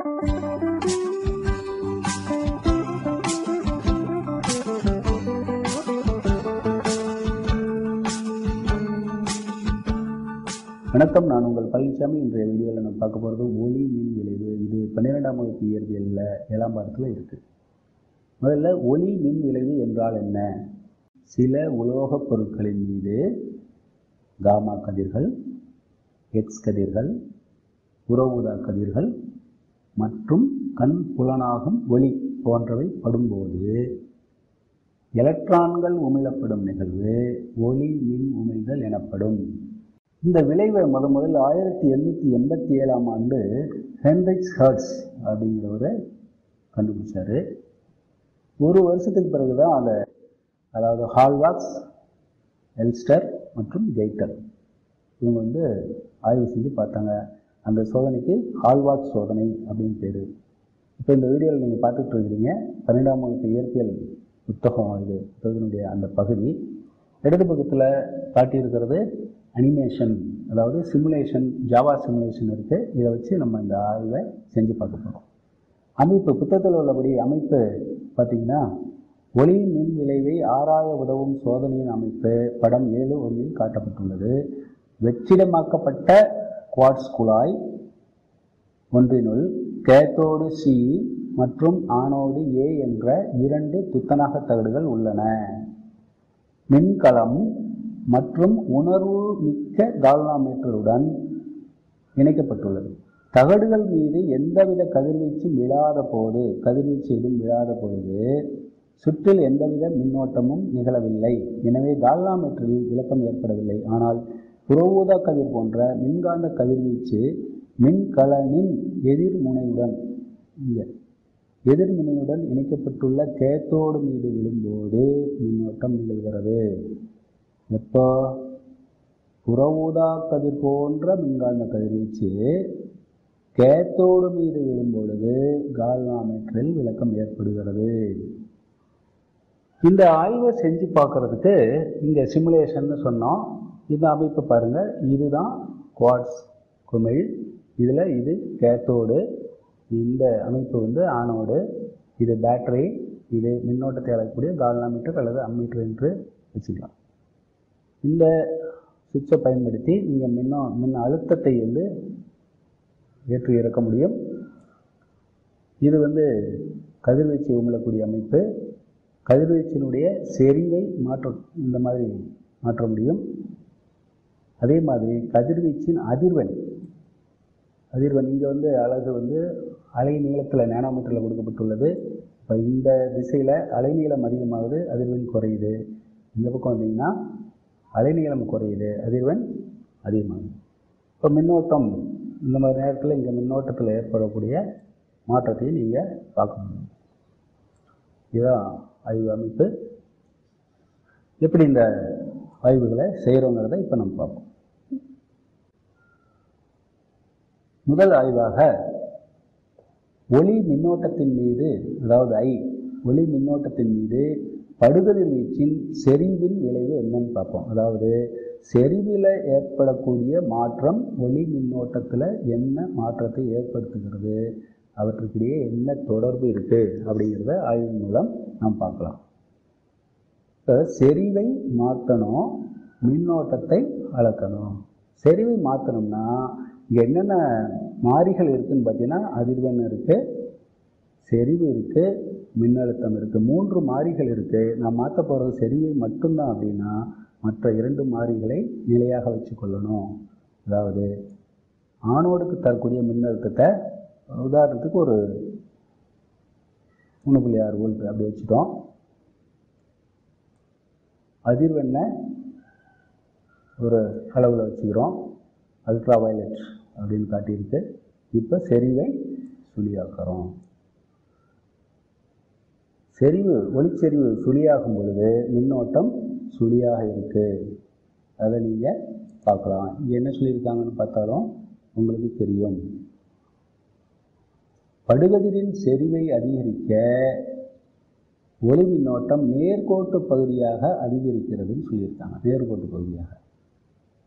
வணக்கம் நான் உங்கள் பழனிசாமி இன்றைய வீடியோவில் நம்ம பார்க்க போகிறது ஒளி மின் விளைவு இது பன்னிரெண்டாம் வகுப்பு இயற்பியலில் ஏழாம் பாடத்தில் இருக்குது முதல்ல ஒளி மின் விளைவு என்றால் என்ன சில உலோகப் பொருட்களின் மீது காமா கதிர்கள் எக்ஸ் கதிர்கள் புற ஊதா கதிர்கள் மற்றும் கண் புலனாகும் ஒளி போன்றவை படும்போது எலக்ட்ரான்கள் உமிழப்படும் நிகழ்வு ஒளி மின் உமிழ்தல் எனப்படும் இந்த விளைவை முத முதல்ல ஆயிரத்தி எண்ணூற்றி எண்பத்தி ஏழாம் ஆண்டு ஹென்ரிச் ஹர்ட்ஸ் அப்படிங்கிறவரை கண்டுபிடிச்சாரு ஒரு வருஷத்துக்கு பிறகு தான் அதை அதாவது ஹால்வாக்ஸ் எல்ஸ்டர் மற்றும் கெய்டர் இவங்க வந்து ஆய்வு செஞ்சு பார்த்தாங்க அந்த சோதனைக்கு ஹால்வாக்ஸ் சோதனை அப்படின்னு பேர் இப்போ இந்த வீடியோவில் நீங்கள் பார்த்துட்டு இருக்கிறீங்க பன்னெண்டாம் வகுப்பு இயற்பியல் புத்தகம் இது புத்தகத்தினுடைய அந்த பகுதி இடது பக்கத்தில் காட்டியிருக்கிறது அனிமேஷன் அதாவது சிமுலேஷன் ஜாவா சிமுலேஷன் இருக்குது இதை வச்சு நம்ம இந்த ஆய்வை செஞ்சு பார்க்க போகிறோம் அமைப்பு புத்தகத்தில் உள்ளபடி அமைப்பு பார்த்திங்கன்னா ஒளி மின் விளைவை ஆராய உதவும் சோதனையின் அமைப்பு படம் ஏழு ஒன்றில் காட்டப்பட்டுள்ளது வெற்றிடமாக்கப்பட்ட குவாட்ஸ் குழாய் ஒன்றினுள் கேத்தோடு சி மற்றும் ஆனோடு ஏ என்ற இரண்டு துத்தநாக தகடுகள் உள்ளன மின்கலம் மற்றும் உணர்வு மிக்க கால்னாமீட்டருடன் இணைக்கப்பட்டுள்ளது தகடுகள் மீது எந்தவித கதிர்வீச்சும் விழாத போது கதிர்வீச்சு எதுவும் விழாத பொழுது சுற்றில் எந்தவித மின்னோட்டமும் நிகழவில்லை எனவே கால்னாமீட்டரில் விளக்கம் ஏற்படவில்லை ஆனால் புறஊதா கதிர் போன்ற மின்காந்த கதிர்வீச்சு மின்கலனின் எதிர்முனையுடன் இங்கே எதிர்மினையுடன் இணைக்கப்பட்டுள்ள கேத்தோடு மீது விழும்போது மின்னோட்டம் நிகழ்கிறது எப்போ புற ஊதா கதிர் போன்ற மின்காந்த கதிர்வீச்சு கேத்தோடு மீது விழும்பொழுது கால்னாமீட்டரில் விளக்கம் ஏற்படுகிறது இந்த ஆய்வை செஞ்சு பார்க்குறதுக்கு இங்கே சிமுலேஷன்னு சொன்னோம் இந்த அமைப்பை பாருங்கள் இதுதான் குவாட்ஸ் குமிழ் இதில் இது கேத்தோடு இந்த அமைப்பு வந்து ஆனோடு இது பேட்டரி இது மின்னோட்டத்தை அளக்கக்கூடிய கால்னாமீட்டர் அல்லது அம்மீட்டர் என்று வச்சுக்கலாம் இந்த சுவிட்சை பயன்படுத்தி நீங்கள் மின்னோ மின் அழுத்தத்தை வந்து ஏற்றி இறக்க முடியும் இது வந்து கதிர்வீச்சு உமிழக்கூடிய அமைப்பு கதிர்வீச்சினுடைய செறிவை மாற்ற இந்த மாதிரி மாற்ற முடியும் அதே மாதிரி கதிர்வீச்சின் அதிர்வெண் அதிர்வெண் இங்கே வந்து அழகு வந்து அலை நீளத்தில் நேனோமீட்டரில் கொடுக்கப்பட்டுள்ளது இப்போ இந்த திசையில் அலைநீளம் அதிகமாகுது அதிர்வெண் குறையுது இந்த பக்கம் வந்தீங்கன்னா அலைநீளம் குறையுது அதிர்வெண் அதிகமாகுது இப்போ மின்னோட்டம் இந்த மாதிரி நேரத்தில் இங்கே மின்னோட்டத்தில் ஏற்படக்கூடிய மாற்றத்தையும் நீங்கள் பார்க்க முடியும் இதுதான் ஆய்வு அமைப்பு எப்படி இந்த ஆய்வுகளை செய்கிறோங்கிறத இப்போ நம்ம பார்ப்போம் முதல் ஆய்வாக ஒளி மின்னோட்டத்தின் மீது அதாவது ஐ ஒளி மின்னோட்டத்தின் மீது படுகதிர் வீச்சின் செறிவின் விளைவு என்னன்னு பார்ப்போம் அதாவது செறிவில் ஏற்படக்கூடிய மாற்றம் ஒளி மின்னோட்டத்தில் என்ன மாற்றத்தை ஏற்படுத்துகிறது அவற்றுக்கிடையே என்ன தொடர்பு இருக்குது அப்படிங்கிறத ஆய்வின் மூலம் நாம் பார்க்கலாம் இப்போ செறிவை மாற்றணும் மின்னோட்டத்தை அளக்கணும் செறிவை மாற்றணும்னா இங்கே என்னென்ன மாறிகள் இருக்குதுன்னு பார்த்தீங்கன்னா அதிர்வெண் இருக்குது செறிவு இருக்குது மின்னழுத்தம் இருக்குது மூன்று மாறிகள் இருக்குது நான் மாற்ற போகிறது செறிவை மட்டும்தான் அப்படின்னா மற்ற இரண்டு மாறிகளை நிலையாக வச்சு கொள்ளணும் அதாவது ஆணோடுக்கு தரக்கூடிய மின்னழுத்தத்தை உதாரணத்துக்கு ஒரு மூணு புள்ளி ஆறு வோல்ட் அப்படி வச்சுட்டோம் அதிர்வெண்ணை ஒரு அளவில் வச்சுக்கிறோம் அல்ட்ரா வயலட் அப்படின்னு காட்டியிருக்கு இப்போ செறிவை சுழியாக்குறோம் செறிவு ஒளிச்செறிவு சுழியாகும் பொழுது மின்னோட்டம் சுழியாக இருக்குது அதை நீங்கள் பார்க்கலாம் இங்கே என்ன சொல்லியிருக்காங்கன்னு பார்த்தாலும் உங்களுக்கு தெரியும் படுகதிரின் செறிவை அதிகரிக்க ஒளி மின்னோட்டம் நேர்கோட்டு பகுதியாக அதிகரிக்கிறதுன்னு சொல்லியிருக்காங்க நேர்கோட்டு பகுதியாக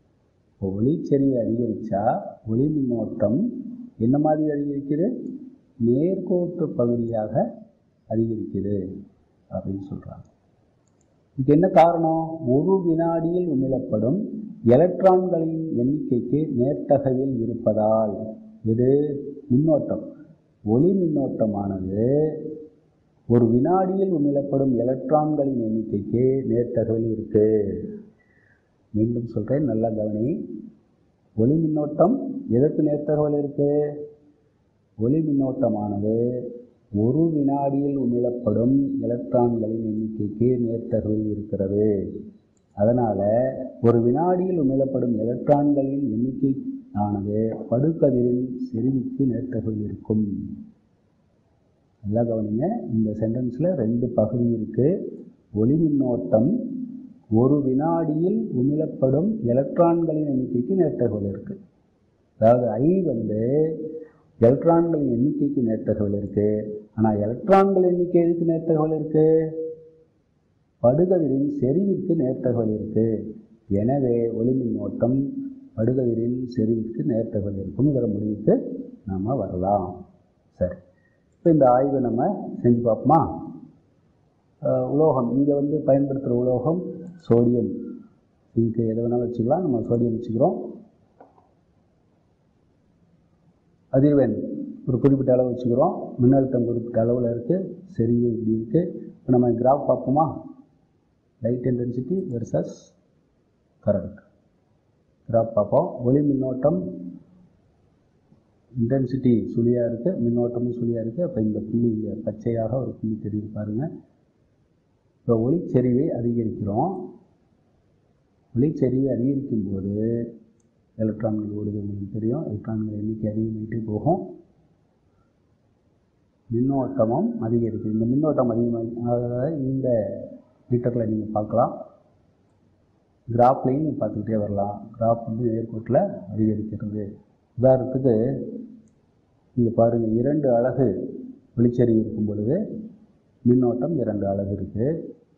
இப்போ ஒளிச்செறிவை அதிகரித்தா ஒளி மின்னோட்டம் என்ன மாதிரி அதிகரிக்குது நேர்கோட்டு பகுதியாக அதிகரிக்குது அப்படின்னு சொல்கிறாங்க இதுக்கு என்ன காரணம் ஒரு வினாடியில் உமிழப்படும் எலக்ட்ரான்களின் எண்ணிக்கைக்கு நேர்த்தகவில் இருப்பதால் இது மின்னோட்டம் ஒளி மின்னோட்டமானது ஒரு வினாடியில் உமிழப்படும் எலக்ட்ரான்களின் எண்ணிக்கைக்கு நேர்த்தகவில் இருக்கு மீண்டும் சொல்கிறேன் நல்லா கவனி ஒளி மின்னோட்டம் எதற்கு நேர்த்தகவல் இருக்கு ஒளி மின்னோட்டமானது ஒரு வினாடியில் உமிழப்படும் எலக்ட்ரான்களின் எண்ணிக்கைக்கு நேர்த்தகவில் இருக்கிறது அதனால் ஒரு வினாடியில் உமிழப்படும் எலக்ட்ரான்களின் எண்ணிக்கை ஆனது படுகதிரின் செறிவுக்கு நேர்த்தகவில் இருக்கும் நல்லா கவனிங்க இந்த சென்டென்ஸில் ரெண்டு பகுதி இருக்குது ஒளி மின்னோட்டம் ஒரு வினாடியில் உமிழப்படும் எலக்ட்ரான்களின் எண்ணிக்கைக்கு நேர்த்தகவல் இருக்குது அதாவது ஐ வந்து எலக்ட்ரான்களின் எண்ணிக்கைக்கு நேர்த்தகவல் இருக்குது ஆனால் எலக்ட்ரான்கள் எண்ணிக்கை எதுக்கு நேர்த்தகவல் இருக்குது படுகதிரின் செறிவிற்கு நேர்த்தகவல் இருக்குது எனவே ஒளி மின்னோட்டம் படுகதிரின் செறிவிற்கு நேர்த்தகவல் இருக்குங்கிற முடிவுக்கு நாம் வரலாம் சரி இப்போ இந்த ஆய்வை நம்ம செஞ்சு பார்ப்போமா அஹ் உலோகம் இங்கே வந்து பயன்படுத்துகிற உலோகம் சோடியம் இங்கு எதை வேணாலும் வச்சுக்கலாம் நம்ம சோடியம் வச்சுக்கிறோம் அதிர்வெண் ஒரு குறிப்பிட்ட அளவு வச்சுக்கிறோம் மின்னழுத்தம் குறிப்பிட்ட அளவில் இருக்குது செறிவு இப்படி இருக்குது இப்போ நம்ம கிராஃப் பார்ப்போமா light intensity versus current graph பார்ப்போம் ஒளி மின்னோட்டம் இன்டென்சிட்டி சுழியாக இருக்குது மின்னோட்டமும் சுழியாக இருக்குது அப்போ இந்த புள்ளி இங்கே பச்சையாக ஒரு புள்ளி தெரியுது பாருங்கள் இப்போ ஒளிச்செறிவை அதிகரிக்கிறோம் ஒளிச்செறிவை அதிகரிக்கும் போது எலக்ட்ரான்கள் ஓடுது உங்களுக்கு தெரியும் எலக்ட்ரான்கள் எண்ணிக்கை அதிகமாகிட்டே போகும் மின்னோட்டமும் அதிகரிக்குது இந்த மின்னோட்டம் அதிகமாகி அதாவது இந்த மீட்டரில் நீங்கள் பார்க்கலாம் கிராஃப்லையும் நீங்கள் பார்த்துக்கிட்டே வரலாம் கிராஃப் வந்து நேர்கோட்டில் அதிகரிக்கிறது உதாரணத்துக்கு இங்கே பாருங்கள் இரண்டு அலகு ஒளிச்செறிவு இருக்கும் பொழுது மின்னோட்டம் இரண்டு அலகு இருக்குது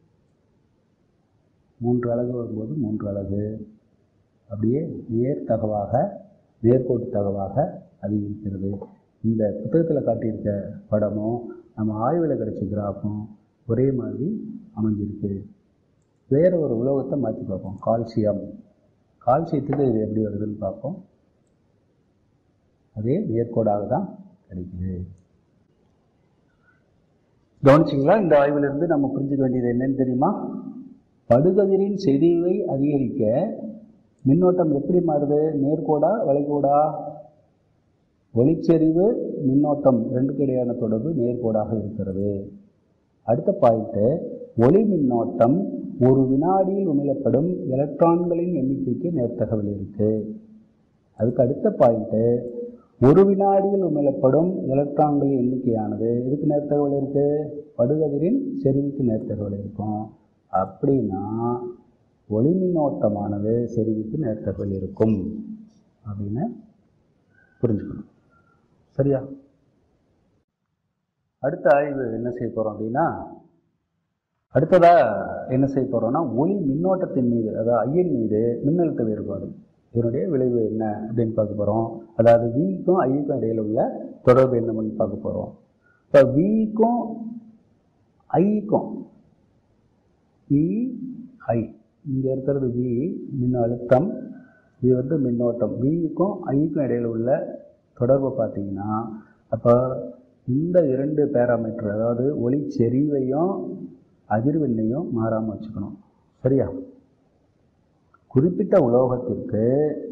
மூன்று அலகு வரும்போது மூன்று அலகு அப்படியே நேர் தகவாக நேர்கோட்டு தகவாக அதிகரிக்கிறது இந்த புத்தகத்தில் காட்டியிருக்க படமும் நம்ம ஆய்வில் கிடைச்ச கிராஃபும் ஒரே மாதிரி அமைஞ்சிருக்கு வேறு ஒரு உலோகத்தை மாற்றி பார்ப்போம் கால்சியம் கால்சியத்துக்கு இது எப்படி வருதுன்னு பார்ப்போம் அதே நேர்கோடாக தான் கிடைக்குது கவனிச்சிங்களா இந்த ஆய்விலிருந்து நம்ம புரிஞ்சுக்க வேண்டியது என்னன்னு தெரியுமா படுகதிரின் செறிவை அதிகரிக்க மின்னோட்டம் எப்படி மாறுது நேர்கோடா வளைகோடா ஒளிச்செறிவு மின்னோட்டம் ரெண்டுக்கு இடையான தொடர்பு நேர்கோடாக இருக்கிறது அடுத்த பாயிண்ட்டு ஒளி மின்னோட்டம் ஒரு வினாடியில் உமிழப்படும் எலக்ட்ரான்களின் எண்ணிக்கைக்கு நேர்த்தகவல் இருக்கு அதுக்கு அடுத்த பாயிண்ட்டு ஒரு வினாடியில் உமிழப்படும் எலக்ட்ரான்களின் எண்ணிக்கையானது எதுக்கு நேர்த்தகவல் இருக்கு படுகதிரின் செறிவுக்கு நேர்த்தகவல் இருக்கும் அப்படின்னா ஒளி மின்னோட்டமானது செறிவுக்கு நேர்த்தகவல் இருக்கும் அப்படின்னு புரிஞ்சுக்கணும் சரியா அடுத்த ஆய்வு என்ன செய்ய போகிறோம் அப்படின்னா அடுத்ததா என்ன செய்ய போகிறோம்னா ஒளி மின்னோட்டத்தின் மீது அதாவது ஐயின் மீது மின்னழுத்த வேறுபாடு இதனுடைய விளைவு என்ன அப்படின்னு பார்க்க போகிறோம் அதாவது விக்கும் ஐக்கும் இடையில உள்ள தொடர்பு என்னன்னு பார்க்க போகிறோம் இப்போ விக்கும் ஐக்கும் வி ஐ இங்கே இருக்கிறது வி மின்னழுத்தம் இது வந்து மின்னோட்டம் விக்கும் ஐக்கும் இடையில உள்ள தொடர்பை பார்த்தீங்கன்னா அப்போ இந்த இரண்டு பேராமீட்டர் அதாவது ஒளி செறிவையும் அதிர்வெண்ணையும் மாறாமல் வச்சுக்கணும் சரியா குறிப்பிட்ட உலோகத்திற்கு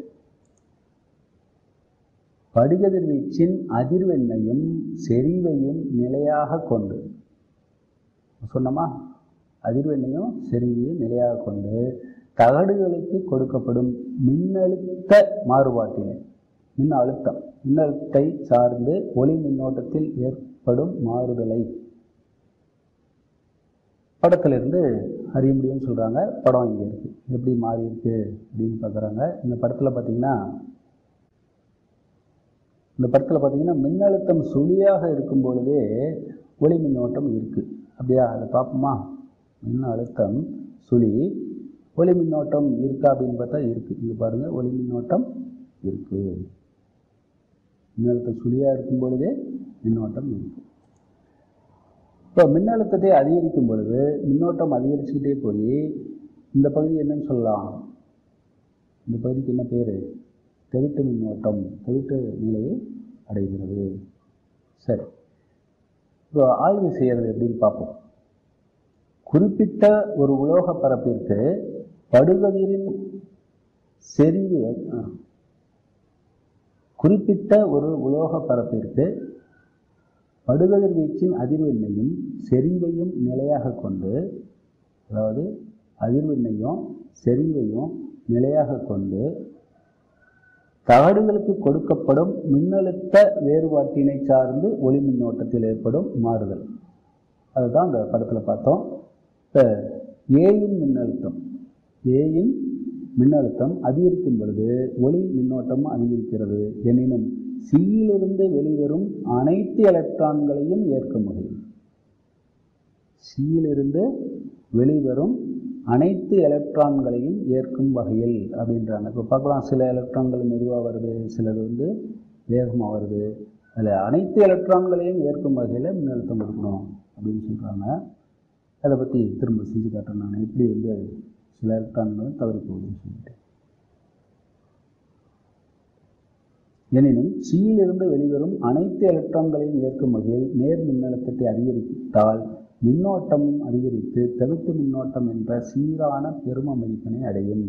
படிகதிர்வீச்சின் அதிர்வெண்ணையும் செறிவையும் நிலையாக கொண்டு சொன்னோமா அதிர்வெண்ணையும் செறிவையும் நிலையாக கொண்டு தகடுகளுக்கு கொடுக்கப்படும் மின்னழுத்த மாறுபாட்டினை மின் அழுத்தம் மின்னழுத்தத்தை சார்ந்து ஒளி மின்னோட்டத்தில் ஏற்படும் மாறுதலை படத்திலிருந்து அறிய முடியும்னு சொல்கிறாங்க படம் இங்கே இருக்குது எப்படி மாறி இருக்கு அப்படின்னு பார்க்குறாங்க இந்த படத்தில் பார்த்தீங்கன்னா இந்த படத்தில் பார்த்தீங்கன்னா மின்னழுத்தம் சுழியாக இருக்கும் பொழுதே ஒளி மின்னோட்டம் இருக்குது அப்படியா அதை பார்ப்போமா மின் அழுத்தம் சுழி ஒளி மின்னோட்டம் இருக்கா அப்படின்னு பார்த்தா இருக்குது இங்கே பாருங்கள் ஒளி மின்னோட்டம் இருக்குது மின்னழுத்தம் சுழியாக இருக்கும் பொழுதே மின்னோட்டம் இருக்கும் இப்போ மின்னழுத்தத்தை அதிகரிக்கும் பொழுது மின்னோட்டம் அதிகரிச்சுக்கிட்டே போய் இந்த பகுதி என்னன்னு சொல்லலாம் இந்த பகுதிக்கு என்ன பேர் தெவிட்டு மின்னோட்டம் தெவிட்டு நிலையை அடைகிறது சரி இப்போ ஆய்வு செய்கிறது எப்படின்னு பார்ப்போம் குறிப்பிட்ட ஒரு உலோக பரப்பிற்கு படுகதிரின் செறிவு ஆ. குறிப்பிட்ட ஒரு உலோக பரப்பிற்கு படுகதிர் வீச்சின் அதிர்வெண்ணையும் செறிவையும் நிலையாக கொண்டு அதாவது அதிர்வெண்ணையும் செறிவையும் நிலையாக கொண்டு தகடுகளுக்கு கொடுக்கப்படும் மின்னழுத்த வேறுபாட்டினை சார்ந்து ஒளி மின்னோட்டத்தில் ஏற்படும் மாறுதல் அதுதான் அந்த படத்தில் பார்த்தோம் இப்போ ஏயின் மின்னழுத்தம் ஏயின் மின்னழுத்தம் அதிகரிக்கும் பொழுது ஒளி மின்னோட்டம் அதிகரிக்கிறது எனினும் சியிலிருந்து வெளிவரும் அனைத்து எலக்ட்ரான்களையும் ஏற்கும் வகையில் சியிலிருந்து வெளிவரும் அனைத்து எலக்ட்ரான்களையும் ஏற்கும் வகையில் அப்படின்றாங்க இப்போ பார்க்கலாம் சில எலக்ட்ரான்கள் மெதுவாக வருது சிலது வந்து வேகமாக வருது அதில் அனைத்து எலக்ட்ரான்களையும் ஏற்கும் வகையில் மின்னழுத்தம் கொடுக்கணும் அப்படின்னு சொல்கிறாங்க அதை பற்றி திரும்ப செஞ்சு காட்டுறேன் நான் எப்படி வந்து சில எலக்ட்ரான்களும் தவறி போகுதுன்னு சொல்லிட்டு எனினும் சியிலிருந்து வெளிவரும் அனைத்து எலக்ட்ரான்களையும் ஏற்கும் வகையில் நேர் மின்னழுத்தத்தை அதிகரித்தால் மின்னோட்டமும் அதிகரித்து தவிட்டு மின்னோட்டம் என்ற சீரான பெரும மதிப்பினை அடையும்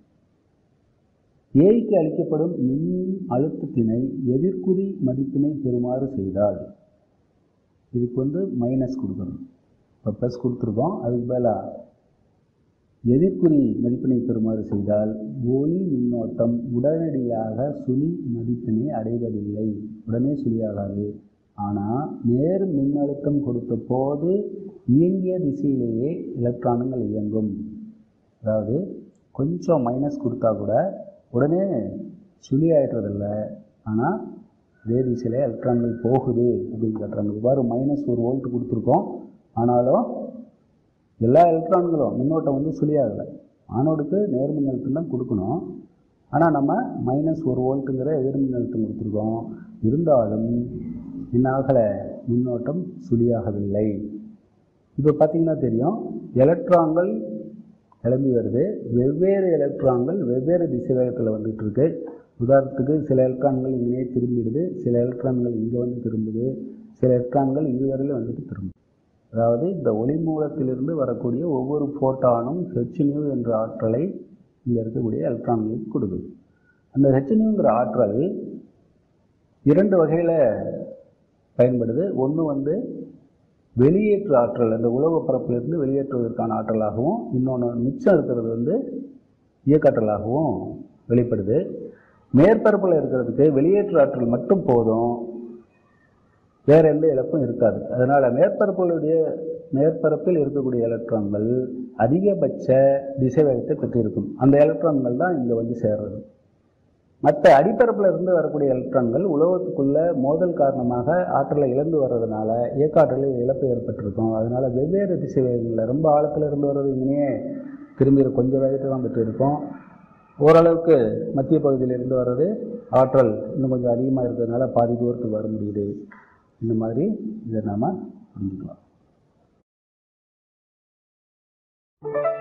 ஏய்க்கு அளிக்கப்படும் மின் அழுத்தத்தினை எதிர்க்குறி மதிப்பினை பெறுமாறு செய்தால் இதுக்கு வந்து மைனஸ் கொடுக்கணும் இப்போ ப்ளஸ் கொடுத்துருக்கோம் அதுக்கு பதிலாக எதிர்க்குறி மதிப்பினை பெறுமாறு செய்தால் ஒளி மின்னோட்டம் உடனடியாக சுழி மதிப்பினை அடைவதில்லை உடனே சுழியாகாது ஆனால் நேர் மின்னழுத்தம் கொடுத்த போது இயங்கிய திசையிலேயே எலக்ட்ரான்கள் இயங்கும் அதாவது கொஞ்சம் மைனஸ் கொடுத்தா கூட உடனே சுழி ஆயிடுறதில்ல ஆனால் இதே திசையிலே எலக்ட்ரான்கள் போகுது அப்படின்னு காட்டுறாங்க இவ்வாறு மைனஸ் ஒரு வோல்ட் கொடுத்துருக்கோம் ஆனாலும் எல்லா எலக்ட்ரான்களும் மின்னோட்டம் வந்து சுழியாகலை ஆனோடுக்கு நேர் மின்னழுத்தம் தான் கொடுக்கணும் ஆனால் நம்ம மைனஸ் ஒரு வோல்ட்டுங்கிற எதிர் மின்னழுத்தம் கொடுத்துருக்கோம் இருந்தாலும் என்னாகலை மின்னோட்டம் சுழியாகவில்லை இப்போ பார்த்தீங்கன்னா தெரியும் எலக்ட்ரான்கள் கிளம்பி வருது வெவ்வேறு எலக்ட்ரான்கள் வெவ்வேறு திசை வேகத்தில் வந்துட்டு இருக்கு உதாரணத்துக்கு சில எலக்ட்ரான்கள் இங்கேயே திரும்பிடுது சில எலக்ட்ரான்கள் இங்கே வந்து திரும்புது சில எலக்ட்ரான்கள் இதுவரையிலும் வந்துட்டு திரும்புது அதாவது இந்த ஒளி மூலத்திலிருந்து வரக்கூடிய ஒவ்வொரு ஃபோட்டானும் ஹெச் நியூ என்ற ஆற்றலை இங்கே இருக்கக்கூடிய எலக்ட்ரான்களுக்கு கொடுக்குது அந்த ஹெச் நியூங்கிற ஆற்றல் இரண்டு வகையில் பயன்படுது ஒன்று வந்து வெளியேற்று ஆற்றல் அந்த உலோக பரப்பிலிருந்து வெளியேற்றுவதற்கான ஆற்றலாகவும் இன்னொன்று மிச்சம் இருக்கிறது வந்து இயக்காற்றலாகவும் வெளிப்படுது மேற்பரப்பில் இருக்கிறதுக்கு வெளியேற்று ஆற்றல் மட்டும் போதும் வேற எந்த இழப்பும் இருக்காது அதனால் மேற்பரப்புடைய மேற்பரப்பில் இருக்கக்கூடிய எலக்ட்ரான்கள் அதிகபட்ச திசை வேகத்தை பெற்றிருக்கும் அந்த எலக்ட்ரான்கள் தான் இங்கே வந்து சேர்றது மற்ற அடிப்பரப்பில் இருந்து வரக்கூடிய எலக்ட்ரான்கள் உலோகத்துக்குள்ள மோதல் காரணமாக ஆற்றலை இழந்து வர்றதுனால இயக்காற்றலில் இழப்பு ஏற்பட்டிருக்கும் அதனால் வெவ்வேறு திசை வேகங்களில் ரொம்ப ஆழத்தில் இருந்து வர்றது இங்கேயே திரும்பி கொஞ்சம் வேகத்தை தான் பெற்றிருக்கும் ஓரளவுக்கு மத்திய பகுதியில் இருந்து வர்றது ஆற்றல் இன்னும் கொஞ்சம் அதிகமாக இருக்கிறதுனால பாதி தூரத்துக்கு வர முடியுது இந்த மாதிரி இதை நாம் புரிஞ்சுக்கலாம்